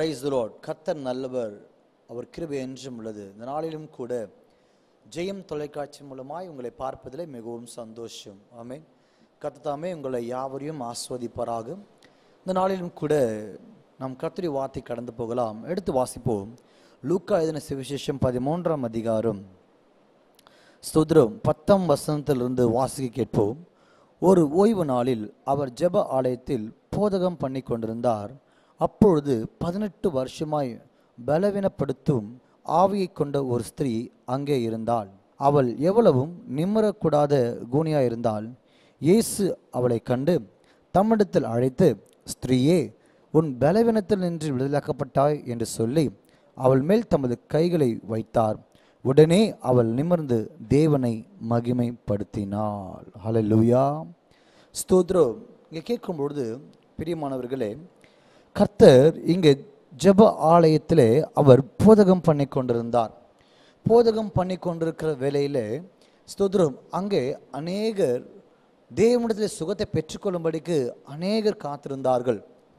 price Lord கர்த்தர் நல்லவர் அவர் கிருபை என்றும் உள்ளது இந்த நாளிலும் கூட ஜெயம் தொலைக்காட்சி மூலமாய் உங்களை பார்ப்பதிலே மிகவும் சந்தோஷம் ஆமென் கர்த்தர் உங்களை யாவரையும் ஆஸ்வதிப்பாராக இந்த நாளிலும் கூட நாம் கர்த்தரி வார்த்தை கடந்து போகலாம் எடுத்து வாசிப்போம் லூக்கா எழுதின சுவிசேஷம் பதிமூன்றாம் அதிகாரம் ஸ்தோத்திரம் பத்தாம் வசனத்திலிருந்து வாசிக்க கேட்போம் ஒரு ஓய்வு நாளில் அவர் ஜெப ஆலயத்தில் போதகம் பண்ணி கொண்டிருந்தார் அப்பொழுது பதினெட்டு வருஷமாய் பலவீனப்படுத்தும் ஆவியை கொண்ட ஒரு ஸ்திரீ அங்கே இருந்தாள் அவள் எவ்வளவும் நிம்மரக்கூடாத கூனியாய் இருந்தால் இயேசு அவளை கண்டு தம்மிடத்தில் அழைத்து ஸ்திரீயே உன் பலவீனத்தில் நின்று விடுதலாக்கப்பட்டாய் என்று சொல்லி அவள் மேல் தமது கைகளை வைத்தார் உடனே அவள் நிமிர்ந்து தேவனை மகிமைப்படுத்தினாள் ஹalleluya ஸ்தோத்ரம் இங்கே கேட்கும் பொழுது பிரியமானவர்களே கர்த்தர் இங்கே ஜெப ஆலயத்திலே அவர் போதகம் பண்ணி கொண்டிருந்தார் போதகம் பண்ணி கொண்டிருக்கிற வேளையிலே ஸ்தோத்ரம் அங்கே அநேகர் தேவனிடத்தில் சுகத்தை பெற்றுக்கொள்ளும்படிக்கு அநேகர் காத்திருந்தார்கள்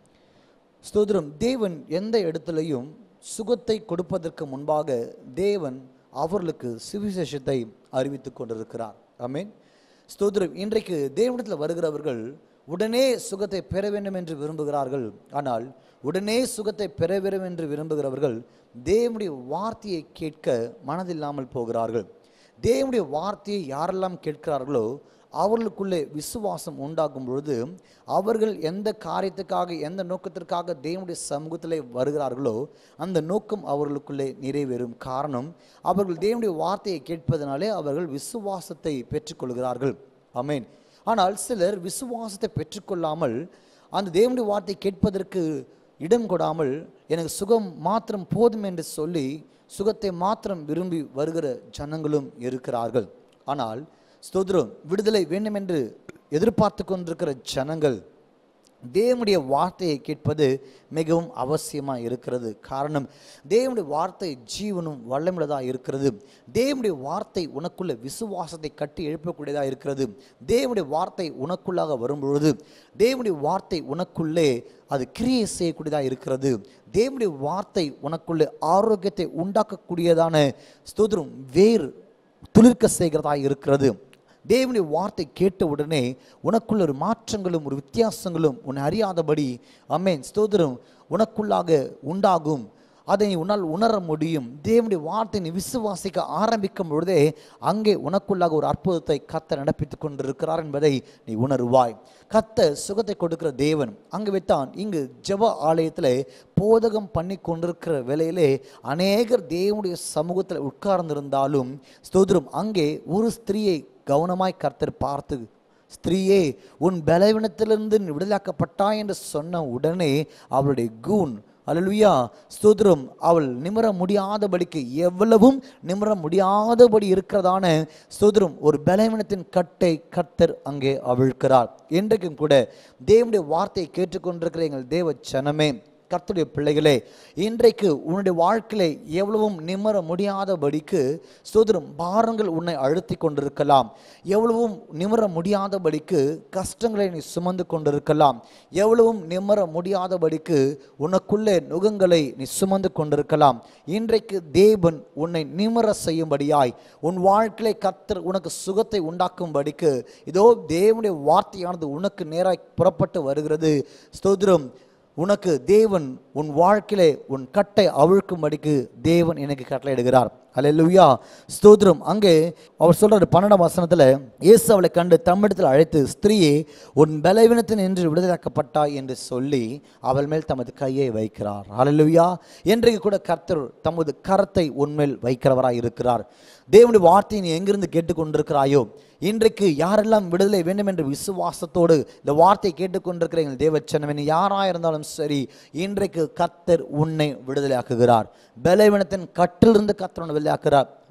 ஸ்தோத்திரம் தேவன் எந்த இடத்துலையும் சுகத்தை கொடுப்பதற்கு முன்பாக தேவன் அவர்களுக்கு சுவிசேஷத்தை அறிவித்துக் கொண்டிருக்கிறார் ஆமென் ஸ்தோத்திரம் இன்றைக்கு தேவனிடத்தில் வருகிறவர்கள் உடனே சுகத்தை பெற வேண்டும் என்று விரும்புகிறார்கள் ஆனால் உடனே சுகத்தை பெற வேண்டும் என்று விரும்புகிறவர்கள் தேவனுடைய வார்த்தையை கேட்க மனதில்லாமல் போகிறார்கள் தேவனுடைய வார்த்தையை யாரெல்லாம் கேட்கிறார்களோ அவர்களுக்குள்ளே விசுவாசம் உண்டாகும் பொழுது அவர்கள் எந்த காரியத்துக்காக எந்த நோக்கத்திற்காக தேவனுடைய சமூகத்திலே வருகிறார்களோ அந்த நோக்கம் அவர்களுக்குள்ளே நிறைவேறும் காரணம் அவர்கள் தேவனுடைய வார்த்தையை கேட்பதனாலே அவர்கள் விசுவாசத்தை பெற்றுக்கொள்கிறார்கள் ஆமென் ஆனால் சிலர் விசுவாசத்தை பெற்றுக்கொள்ளாமல் அந்த தேவனுடைய வார்த்தை கேட்பதற்கு இடம் கொடாமல் எனக்கு சுகம் மாத்திரம் போதும் என்று சொல்லி சுகத்தை மாத்திரம் விரும்பி வருகிற ஜனங்களும் இருக்கிறார்கள் ஆனால் ஸ்தோத்திரம் விடுதலை வேண்டும் என்று எதிர்பார்த்து கொண்டிருக்கிற ஜனங்கள் தேவனுடைய வார்த்தையை கேட்பது மிகவும் அவசியமாக இருக்கிறது காரணம் தேவனுடைய வார்த்தை ஜீவனும் வல்லமுள்ளதாக இருக்கிறது தேவனுடைய வார்த்தை உனக்குள்ள விசுவாசத்தை கட்டி எழுப்பக்கூடியதாக இருக்கிறது தேவனுடைய வார்த்தை உனக்குள்ளாக வரும்பொழுது தேவனுடைய வார்த்தை உனக்குள்ளே அது கிரியை செய்யக்கூடியதாக இருக்கிறது தேவனுடைய வார்த்தை உனக்குள்ளே ஆரோக்கியத்தை உண்டாக்கக்கூடியதான ஸ்தோத்திரம் வேறு துளிர்க்க செய்கிறதா இருக்கிறது தேவனுடைய வார்த்தை கேட்ட உடனே உனக்குள்ள ஒரு மாற்றங்களும் ஒரு வித்தியாசங்களும் உன்னை அறியாதபடி அம்மேன் ஸ்தோத்திரம் உனக்குள்ளாக உண்டாகும் அதை நீ உன்னால் உணர முடியும் தேவனுடைய வார்த்தை நீ விசுவாசிக்க ஆரம்பிக்கும் பொழுதே அங்கே உனக்குள்ளாக ஒரு அற்புதத்தை கத்த நடப்பித்துக் கொண்டிருக்கிறார் என்பதை நீ உணர்வாய் கத்த சுகத்தை கொடுக்கிற தேவன் அங்கு வைத்தான் இங்கு ஜெப ஆலயத்தில் போதகம் பண்ணி கொண்டிருக்கிற வேளையிலே அநேகர் தேவனுடைய சமூகத்தில் உட்கார்ந்திருந்தாலும் ஸ்தோத்திரம் அங்கே ஒரு ஸ்திரீயை கவனமாய் கர்த்தர் பார்த்து ஸ்திரீயே உன் பலவீனத்திலிருந்து நீ விடுதலாக்கப்பட்டாய் என்று சொன்ன உடனே அவளுடைய கூன் அல்லலுயா ஸ்தோத்திரம் அவள் நிமிர முடியாதபடிக்கு எவ்வளவும் நிமிர முடியாதபடி இருக்கிறதான ஸ்தோத்திரம் ஒரு பலவீனத்தின் கட்டை கர்த்தர் அங்கே அவிழ்க்கிறார் இன்றைக்கும் கூட தேவனுடைய வார்த்தையை கேட்டுக்கொண்டிருக்கிற எங்கள் தேவ சனமே கர்த்தருடைய பிள்ளைகளே இன்றைக்கு உன்னுடைய வாழ்க்கையில எவ்வளவும் நிம்மர முடியாதபடிக்கு ஸ்தோத்திரம் பாரங்கள் உன்னை அழுத்தி கொண்டிருக்கலாம் எவ்வளவும் நிம்மர முடியாதபடிக்கு கஷ்டங்களை நீ சுமந்து கொண்டிருக்கலாம் எவ்வளவும் நிம்மர முடியாதபடிக்கு உனக்குள்ளே நுகங்களை நீ சுமந்து கொண்டிருக்கலாம் இன்றைக்கு தேவன் உன்னை நிம்மர செய்யும்படியாய் உன் வாழ்க்கையிலே கர்த்தர் உனக்கு சுகத்தை உண்டாக்கும்படிக்கு இதோ தேவனுடைய வார்த்தையானது உனக்கு நேராய் புறப்பட்டு வருகிறது ஸ்தோத்திரம் உனக்கு தேவன் உன் வாழ்க்கையிலே உன் கட்டை அவிழ்க்கும்படிக்கு தேவன் எனக்கு கட்டளையிடுகிறார் அல்லேலூயா ஸ்தோத்திரம் அங்கே அவர் சொல்றாரு பன்னெண்டாம் வசனத்துல இயேசு அவளை கண்டு தம்மிடத்தில் அழைத்து ஸ்திரீயே உன் பலவீனத்தின் என்று விடுதலாக்கப்பட்டாய் என்று சொல்லி அவள் மேல் தமது கையை வைக்கிறார் அல்லேலூயா இன்றைக்கு கூட கர்த்தர் தமது கரத்தை உன்மேல் வைக்கிறவராய் இருக்கிறார் தேவனுடைய வார்த்தையை நீ எங்கிருந்து கேட்டுக்கொண்டிருக்கிறாயோ இன்றைக்கு யாரெல்லாம் விடுதலை வேண்டும் என்ற விசுவாசத்தோடு இந்த வார்த்தையை கேட்டுக்கொண்டிருக்கிற எங்கள் தேவச்சனவன் யாராக இருந்தாலும் சரி இன்றைக்கு கர்த்தர் உன்னை விடுதலையாக்குகிறார் பலவீனத்தின் கட்டிலிருந்து கர்த்தர் உன்னை விடுதலையாக்குகிறார்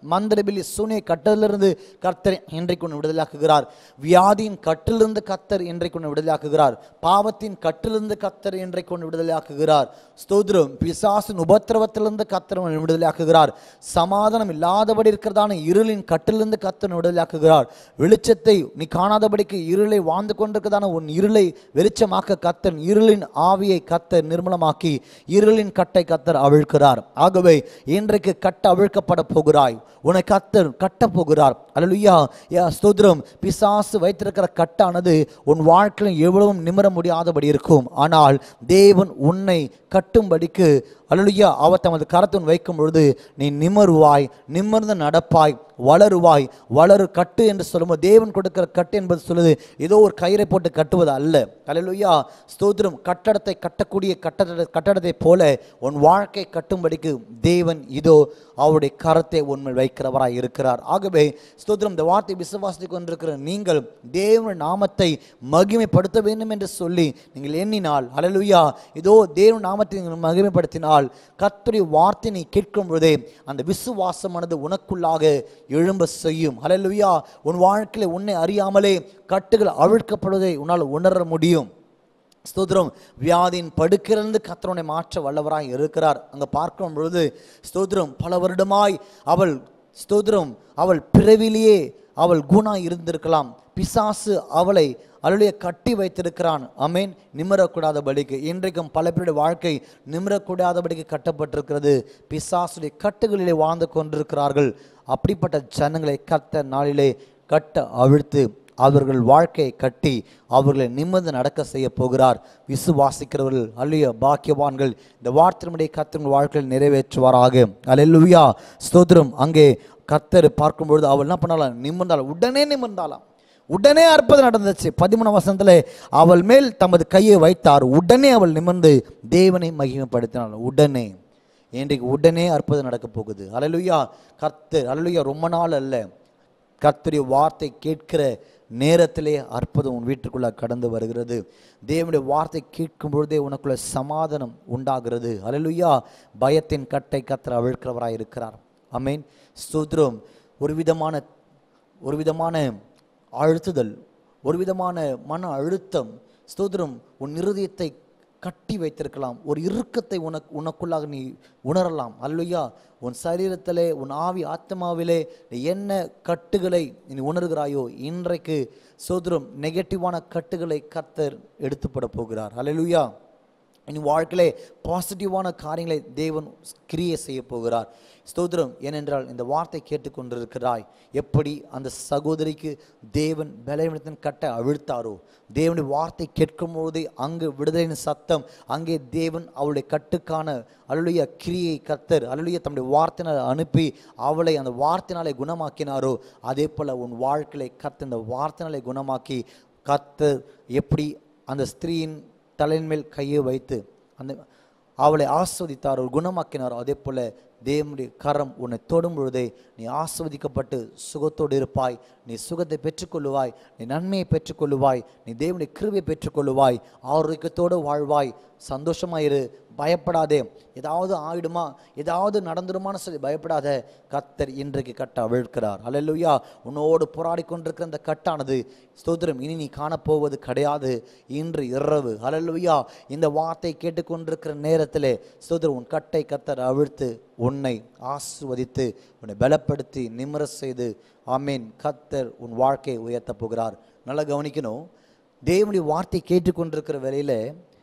மந்திரபிலி சூனிய கட்டிலிருந்து கர்த்தர் இன்றைக்கு உன்னை விடுதலாக்குகிறார் வியாதியின் கட்டிலிருந்து கர்த்தர் இன்றைக்கு உன்னை விடுதலாக்குகிறார் பாவத்தின் கட்டிலிருந்து கர்த்தர் இன்றைக்கு உன்னை விடுதலாக்குகிறார் ஸ்தோத்திரம் பிசாசின் உபத்திரவத்திலிருந்து கர்த்தர் உன்னை விடுதலாக்குகிறார் சமாதானம் இல்லாதபடி இருக்கிறதான இருளின் கட்டிலிருந்து கர்த்தர் உன்னை விடுதலாக்குகிறார் வெளிச்சத்தை நீ காணாதபடிக்கு இருளை வாழ்ந்து கொண்டிருக்கிறதான உன் இருளை வெளிச்சமாக்க கர்த்தர் இருளின் ஆவியை கர்த்தர் நிர்மலமாக்கி இருளின் கட்டை கர்த்தர் அவிழ்க்கிறார் ஆகவே இன்றைக்கு கட்ட அவிழ்க்கப்பட போகிறாய் உன்னை கர்த்தர் கட்ட போகிறார் அல்லலுயா யா ஸ்தோத்திரம் பிசாசு வைத்திருக்கிற கட்டானது உன் வாழ்க்கையில் எவ்வளவும் நிமிர முடியாதபடி இருக்கும் ஆனால் தேவன் உன்னை கட்டும்படிக்கு அல்லலுயா அவர் தமது கரத்துன் வைக்கும் பொழுது நீ நிமருவாய் நிமிர்ந்து நடப்பாய் வளருவாய் வளரு கட்டு என்று சொல்லும்போது தேவன் கொடுக்கிற கட்டு என்பது சொல்லுது ஏதோ ஒரு கயிறை போட்டு கட்டுவது அல்ல அல்லலுயா ஸ்தோத்திரம் கட்டடத்தை கட்டக்கூடிய கட்டட கட்டடத்தை போல உன் வாழ்க்கை கட்டும்படிக்கு தேவன் இதோ அவருடைய கரத்தை உண்மை வைக்கிறவராய் இருக்கிறார் ஆகவே ஸ்தோத்திரம் இந்த வார்த்தை விசுவாசித்து கொண்டிருக்கிற நீங்கள் தேவன் நாமத்தை மகிமைப்படுத்த வேண்டும் என்று சொல்லி நீங்கள் எண்ணினால் அல்லலுயா இதோ தேவன் நாமத்தை நீங்கள் மகிமைப்படுத்தினால் கர்த்தருடைய வார்த்தை நீ கேட்கும் பொழுதே அந்த விசுவாசமானது உனக்குள்ளாக எழும்ப செய்யும் அல்லலுயா உன் வாழ்க்கையில உன்னை அறியாமலே கட்டுகள் அவிழ்க்கப்படுவதை உன்னால் உணர முடியும் ஸ்தோத்திரம் வியாதியின் படுக்கிலிருந்து கத்தரனை மாற்ற வல்லவராய் இருக்கிறார் அங்க பார்க்கும் பொழுது ஸ்தோத்திரம் பல வருடமாய் அவள் ஸ்தோத்திரம் அவள் பிறவிலேயே அவள் குணா இருந்திருக்கலாம் பிசாசு அவளை அவளுடைய கட்டி வைத்திருக்கிறான் அமேன் நிமிரக்கூடாதபடிக்கு இன்றைக்கும் பல பேருடைய வாழ்க்கை நிமிரக்கூடாதபடிக்கு கட்டப்பட்டிருக்கிறது பிசாசுடைய கட்டுகளிலே வாழ்ந்து கொண்டிருக்கிறார்கள் அப்படிப்பட்ட ஜனங்களை கத்த நாளிலே கட்ட அவிழ்த்து அவர்கள் வாழ்க்கையை கட்டி அவர்களை நிம்மதி நடக்க செய்ய போகிறார் விசுவாசிக்கிறவர்கள் அல்லைய பாக்கியவான்கள் இந்த வார்த்தையினுடைய கத்தர்கள் வாழ்க்கையில் நிறைவேற்றுவாராக அல்லேலூயா ஸ்தோத்திரம் அங்கே கத்தர் பார்க்கும்பொழுது அவள் என்ன பண்ணாலாம் நிமிர்ந்தாள் உடனே நிமிர்ந்தாளாம் உடனே அற்புதம் நடந்துச்சு பதிமூணு வசனத்தில் அவள் மேல் தமது கையை வைத்தார் உடனே அவள் நிமிர்ந்து தேவனை மகிமைப்படுத்தினாள் உடனே இன்றைக்கு உடனே அற்புதம் நடக்க போகுது அலலுயா கர்த்தர் அலலுயா ரொம்ப நாள் அல்ல கர்த்தருடைய வார்த்தை கேட்கிற நேரத்திலே அற்புதம் உன் வீட்டுக்குள்ள கடந்து வருகிறது தேவனுடைய வார்த்தை கேட்கும் பொழுதே உனக்குள்ள சமாதானம் உண்டாகிறது அலலுயா பயத்தின் கட்டை கத்தர் அவிழ்க்கிறவராய் இருக்கிறார் அமீன் ஸ்தோத்ரம் ஒரு விதமான ஒரு விதமான அழுத்துதல் ஒரு விதமான மன அழுத்தம் ஸ்தோத்திரம் உன் இருதயத்தை கட்டி வைத்திருக்கலாம் ஒரு இறுக்கத்தை உனக்கு உனக்குள்ளாக நீ உணரலாம் அல்லையா உன் சரீரத்திலே உன் ஆவி ஆத்மாவிலே நீ என்ன கட்டுகளை நீ உணர்கிறாயோ இன்றைக்கு சோதரம் நெகட்டிவான கட்டுகளை கர்த்தர் எடுத்துப்பட போகிறார் அல்லேலூயா இனி வாழ்க்கையிலே பாசிட்டிவான காரியங்களை தேவன் கிரியை செய்ய போகிறார் ஸ்தோத்திரம் ஏனென்றால் இந்த வார்த்தை கேட்டுக்கொண்டிருக்கிறாய் எப்படி அந்த சகோதரிக்கு தேவன் பலவீனத்தின் கட்டை அவிழ்த்தாரோ தேவனுடைய வார்த்தை கேட்கும் போதே அங்கு விடுதலையின் சத்தம் அங்கே தேவன் அவளுடைய கட்டுக்கான அலுடைய கிரியை கத்தர் அலுடைய தம்முடைய வார்த்தையினால் அனுப்பி அவளை அந்த வார்த்தையினாலே குணமாக்கினாரோ அதே போல உன் வாழ்க்கையை கத்த இந்த வார்த்தையினாலே குணமாக்கி கத்தர் எப்படி அந்த ஸ்திரீயின் தலையின் மேல் கையை வைத்து அந்த அவளை ஆஸ்வதித்தார் ஒரு குணமாக்கினார் அதே போல தேவனுடைய கரம் உன்னை தொடும் பொழுதே நீ ஆஸ்வதிக்கப்பட்டு சுகத்தோடு இருப்பாய் நீ சுகத்தை பெற்றுக்கொள்ளுவாய் நீ நன்மையை பெற்றுக்கொள்ளுவாய் நீ தேவனுடைய கிருபையை பெற்றுக்கொள்ளுவாய் ஆரோக்கியத்தோடு வாழ்வாய் சந்தோஷமாயிரு பயப்படாதே ஏதாவது ஆயிடுமா ஏதாவது நடந்துடுமான்னு சொல்லி பயப்படாத கத்தர் இன்றைக்கு கட்ட அவிழ்க்கிறார் அல்லேலூயா உன்னோடு போராடி கொண்டிருக்கிற அந்த கட்டானது ஸ்தோத்திரம் இனி நீ காணப்போவது கிடையாது இன்று இரவு அல்லேலூயா இந்த வார்த்தை கேட்டுக்கொண்டிருக்கிற நேரத்திலே ஸ்தோத்திரம் உன் கட்டை கத்தர் அவிழ்த்து உன்னை ஆசிர்வதித்து உன்னை பலப்படுத்தி நிம்மர செய்து ஆமீன் கத்தர் உன் வாழ்க்கையை உயர்த்தப் போகிறார் நல்லா கவனிக்கணும் தேவனுடைய வார்த்தை கேட்டுக்கொண்டிருக்கிற வேளையில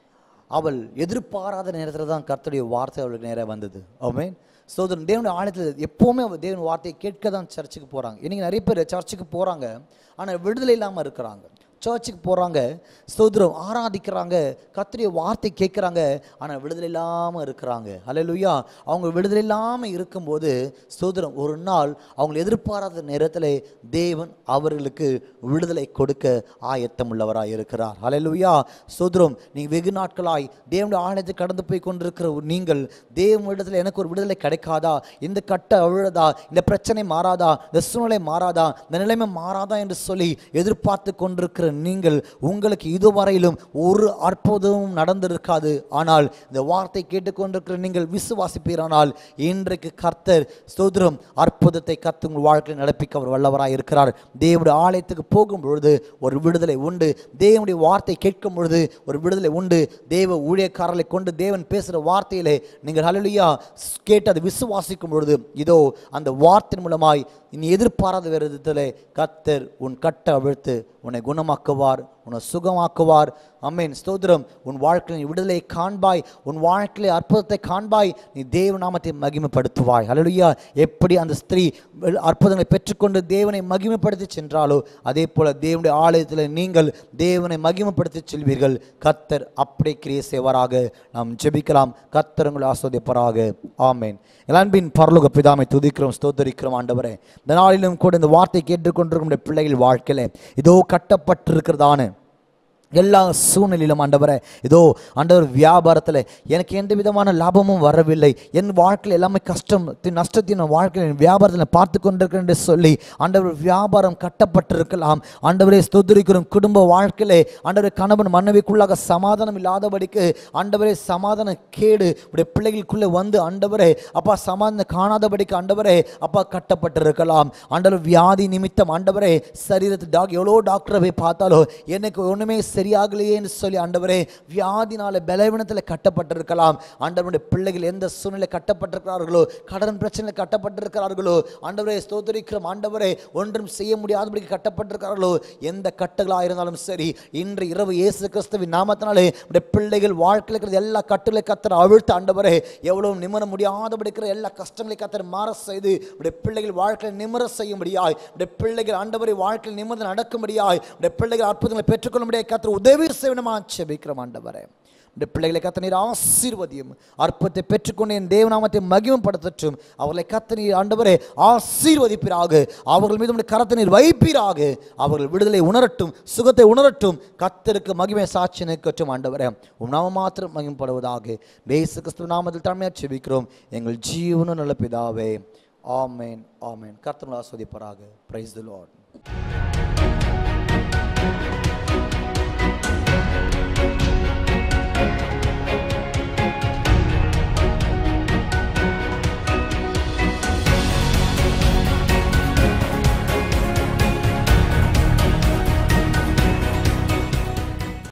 அவள் எதிர்பாராத நேரத்தில் தான் கர்த்தருடைய வார்த்தை அவளுக்கு நேராக வந்தது ஆமீன் சோதரன் தேவனுடைய ஆலயத்தில் எப்போவுமே அவள் தேவன் வார்த்தையை கேட்க தான் சர்ச்சுக்கு போகிறாங்க இன்னைக்கு நிறைய பேர் சர்ச்சுக்கு போகிறாங்க ஆனால் விடுதலை இல்லாமல் இருக்கிறாங்க சர்ச்சுக்கு போகிறாங்க ஸ்தோத்திரம் ஆராதிக்கிறாங்க கர்த்தருடைய வார்த்தை கேட்குறாங்க ஆனால் விடுதலை இல்லாமல் இருக்கிறாங்க அல்லேலூயா அவங்க விடுதலை இல்லாமல் இருக்கும்போது ஸ்தோத்திரம் ஒரு நாள் அவங்க எதிர்பாராத நேரத்தில் தேவன் அவர்களுக்கு விடுதலை கொடுக்க ஆயத்தம் உள்ளவராய் இருக்கிறார் அல்லேலூயா ஸ்தோத்திரம் நீங்கள் வெகு நாட்களாய் தேவனுடைய ஆலயத்தை கடந்து போய் கொண்டிருக்கிற ஒரு நீங்கள் தேவனிடத்தில் எனக்கு ஒரு விடுதலை கிடைக்காதா இந்த கட்ட அழுதா இந்த பிரச்சனை மாறாதா இந்த சூழ்நிலை மாறாதா இந்த நிலைமை மாறாதா என்று சொல்லி எதிர்பார்த்து கொண்டிருக்கிற கேட்டுக்கொண்டிருக்கிற நீங்கள் உங்களுக்கு இதுவரையிலும் ஒரு அற்புதமும் நடந்திருக்காது ஆனால் இந்த வார்த்தை கேட்டுக்கொண்டிருக்கிற நீங்கள் விசுவாசிப்பீரானால் இன்றைக்கு கர்த்தர் ஸ்தோத்திரம் அற்புதத்தை கத்து உங்கள் வாழ்க்கையில் நடப்பிக்க அவர் வல்லவராய் இருக்கிறார் தேவனுடைய ஆலயத்துக்கு போகும் பொழுது ஒரு விடுதலை உண்டு தேவனுடைய வார்த்தை கேட்கும் பொழுது ஒரு விடுதலை உண்டு தேவ ஊழியக்காரர்களை கொண்டு தேவன் பேசுகிற வார்த்தையிலே நீங்கள் ஹalleluya கேட்டு அதை விசுவாசிக்கும் பொழுது இதோ அந்த வார்த்தை மூலமாய் இனி எதிர்பாராத விதத்திலே கர்த்தர் உன் கட்டை அவிழ்த்து உன்னை குணமாக்குவார் உன்னை சுகமாக்குவார் அம்மேன் ஸ்தோத்திரம் உன் வாழ்க்கையில் நீ விடுதலை காண்பாய் உன் வாழ்க்கையிலே அற்புதத்தை காண்பாய் நீ தேவ நாமத்தை மகிமைப்படுத்துவாய் ஹalleluya எப்படி அந்த ஸ்திரீ வெ- அற்புதங்களை பெற்றுக்கொண்டு தேவனை மகிமைப்படுத்தி சென்றாலோ அதே போல தேவனுடைய ஆலயத்தில் நீங்கள் தேவனை மகிமைப்படுத்தி செல்வீர்கள் கர்த்தர் அப்படி கிரியை செய்வாராக நாம் ஜெபிக்கலாம் கர்த்தர் உங்களை ஆஸ்வதிப்பாராக ஆமேன் அன்பின் பரலோக பிதாமை துதிக்கிறோம் ஸ்தோத்தரிக்கிறோம் ஆண்டவரே இந்த நாளிலும் கூட இந்த வார்த்தை கேட்டுக்கொண்டிருக்கும் நம்முடைய பிள்ளைகள் வாழ்க்கையில இதோ கட்டப்பட்டிருக்கிறதான எல்லா சூழ்நிலையிலும் ஆண்டவரே இதோ ஆண்டவர் வியாபாரத்தில் எனக்கு எந்த விதமான லாபமும் வரவில்லை என் வாழ்க்கையில் எல்லாமே கஷ்டம் தி- நஷ்டத்தின் வாழ்க்கையில் என் வியாபாரத்தில் நான் பார்த்து கொண்டிருக்கிறேன் என்று சொல்லி ஆண்டவர் வியாபாரம் கட்டப்பட்டிருக்கலாம் ஆண்டவரே ஸ்தோத்திரிக்கிறோம் குடும்ப வாழ்க்கையிலே ஆண்டவரே கணவன் மனைவிக்குள்ளாக சமாதானம் இல்லாதபடிக்கு ஆண்டவரே சமாதான கேடு உடைய பிள்ளைகளுக்குள்ளே வந்து ஆண்டவரே அப்பா சமாதானம் காணாதபடிக்கு ஆண்டவரே அப்பா கட்டப்பட்டிருக்கலாம் ஆண்டவர் வியாதி நிமித்தம் ஆண்டவரே சரீரத்து டாக் எவ்வளோ டாக்டரை போய் பார்த்தாலோ எனக்கு ஒன்றுமே சரியாகலையே என்று சொல்லி ஆண்டவரே வியாதினால பலவீனத்தில் கட்டப்பட்டிருக்கலாம் ஆண்டவருடைய பிள்ளைகள் எந்த சூழ்நிலை கட்டப்பட்டிருக்கிறார்களோ கடன் பிரச்சனையில் கட்டப்பட்டிருக்கிறார்களோ ஆண்டவரே ஸ்தோத்தரிக்கிறோம் ஆண்டவரே ஒன்றும் செய்ய முடியாதபடிக்கு கட்டப்பட்டிருக்கிறார்களோ எந்த கட்டுகளாக இருந்தாலும் சரி இன்று இரவு இயேசு கிறிஸ்துவின் நாமத்தினாலே உடைய பிள்ளைகள் வாழ்க்கையில் இருக்கிற எல்லா கட்டுகளை கத்தர் அவிழ்த்து ஆண்டவரே எவ்வளவு நிமிர முடியாதபடி இருக்கிற எல்லா கஷ்டங்களை கத்தர் மாற செய்து உடைய பிள்ளைகள் வாழ்க்கையில் நிமிர செய்யும்படியாய் உடைய பிள்ளைகள் ஆண்டவரை வாழ்க்கையில் நிமிர்ந்து நடக்கும்படியாய் உடைய பிள்ளைகள் அற்புதங்களை பெற்றுக்கொள்ளும்படியாய் கத்தர் உதவி செய்யணுமா செபிக்கிறோம் ஆண்டவரே இந்த பிள்ளைகளை கத்த நீர் ஆசீர்வதியும் அற்பத்தை பெற்றுக்கொண்டு என் தேவநாமத்தை மகிமைப்படுத்தட்டும் அவர்களை கத்த நீர் ஆண்டவரே ஆசீர்வதிப்பீராக அவர்கள் மீது உம்முடைய கரத்தை நீர் வைப்பீராக அவர்கள் விடுதலை உணரட்டும் சுகத்தை உணரட்டும் கத்தருக்கு மகிமை சாட்சி நிற்கட்டும் ஆண்டவரே உம் நாம மாத்திரம் மகிமைப்படுவதாக பேசு கிறிஸ்துவ நாமத்தில் தலைமையாக செபிக்கிறோம் எங்கள் ஜீவனும் நல்ல பிதாவே ஆமேன் ஆமேன் கர்த்தர்கள் ஆஸ்வதிப்பாராக பிரைஸ் தி லார்ட்